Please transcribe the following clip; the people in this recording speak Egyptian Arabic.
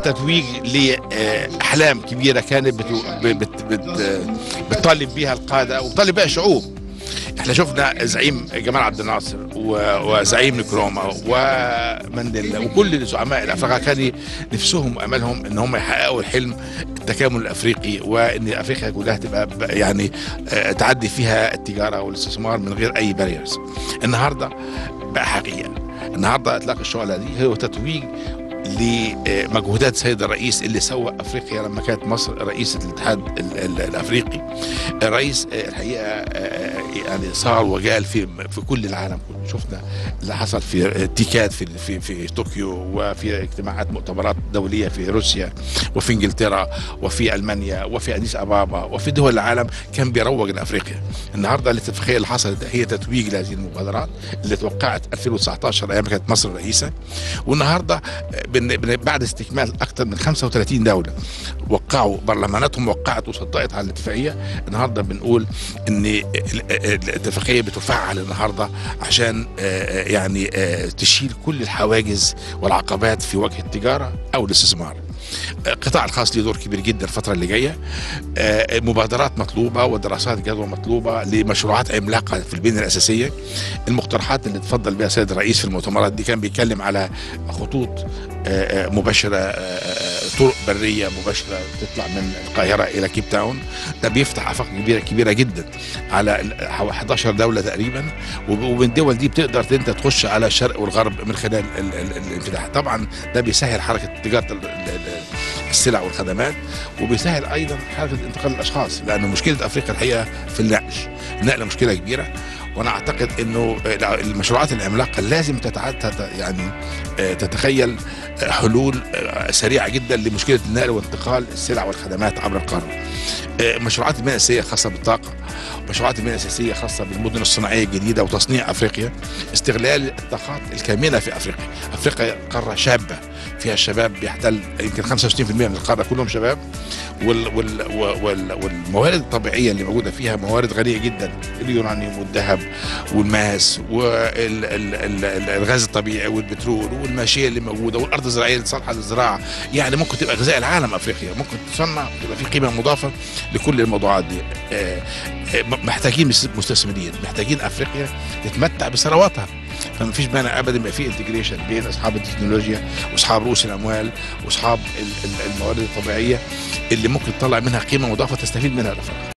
تتويج لاحلام كبيره كانت بتو- بت بت بتطالب بها القاده وبتطالب بها الشعوب احنا شفنا زعيم جمال عبد الناصر و- وزعيم نكروما ومانديلا وكل زعماء الافارقه كان نفسهم واملهم ان هم يحققوا الحلم التكامل الافريقي وان افريقيا كلها تبقى ب- يعني آه، تعدي فيها التجاره والاستثمار من غير اي باريرز النهارده بقى حقيقه النهارده اطلاق الشعله دي هو تتويج لمجهودات سيد الرئيس اللي سوى افريقيا لما كانت مصر رئيسه الاتحاد ال- ال- الافريقي الرئيس آه، الحقيقه آه، يعني صار وجال في في كل العالم كله شفنا اللي حصل في تيكات في في في طوكيو وفي اجتماعات مؤتمرات دوليه في روسيا وفي انجلترا وفي المانيا وفي اديس ابابا وفي دول العالم كان بيروج لافريقيا النهارده الاتفاقيه اللي حصلت هي تتويج لهذه المبادرات اللي توقعت 2019 ايام كانت مصر رئيسه والنهارده بن- بن- بعد استكمال اكثر من 35 دوله وقعوا برلماناتهم وقعت وصدقت على الاتفاقيه النهارده بنقول ان ال- ال- الاتفاقيه بتفعل النهارده عشان آه، يعني آه، تشيل كل الحواجز والعقبات في وجه التجاره او الاستثمار القطاع الخاص له دور كبير جدا الفتره اللي جايه آه، مبادرات مطلوبه ودراسات جدوى مطلوبه لمشروعات عملاقه في البنيه الاساسيه المقترحات اللي تفضل بها السيد الرئيس في المؤتمرات دي كان بيتكلم على خطوط آه، آه، مباشره آه، آه، طرق بريه مباشره تطلع من القاهره الى كيب تاون ده بيفتح افاق كبيره كبيره جدا على ال- حوالي 11 دوله تقريبا وب- ومن الدول دي بتقدر انت تخش على الشرق والغرب من خلال ال- ال- الانفتاح طبعا ده بيسهل حركه تجاره ال- ال- ال- السلع والخدمات وبيسهل ايضا حركه انتقال الاشخاص لانه مشكله افريقيا الحقيقه في النقل النقل مشكله كبيره وانا اعتقد انه المشروعات العملاقه لازم تتع... تت... يعني آه، تتخيل آه، حلول آه، سريعه جدا لمشكله النقل وانتقال السلع والخدمات عبر القاره. آه، مشروعات البنيه الاساسيه خاصه بالطاقه مشروعات البنيه الاساسيه خاصه بالمدن الصناعيه الجديده وتصنيع افريقيا استغلال الطاقات الكامنه في افريقيا افريقيا قاره شابه فيها الشباب بيحتل يمكن 65% من القاره كلهم شباب وال وال وال والموارد الطبيعيه اللي موجوده فيها موارد غنيه جدا اليورانيوم والذهب والماس والغاز الطبيعي والبترول والماشيه اللي موجوده والارض الزراعيه اللي صالحه للزراعه يعني ممكن تبقى غذاء العالم افريقيا ممكن تصنع تبقى في قيمه مضافه لكل الموضوعات دي آه، آه، محتاجين مس- مستثمرين محتاجين افريقيا تتمتع بثرواتها فما فيش مانع ابدا يبقى في انتجريشن بين اصحاب التكنولوجيا واصحاب رؤوس الاموال واصحاب ال- ال- الموارد الطبيعيه اللي ممكن تطلع منها قيمه مضافه تستفيد منها الافريقيا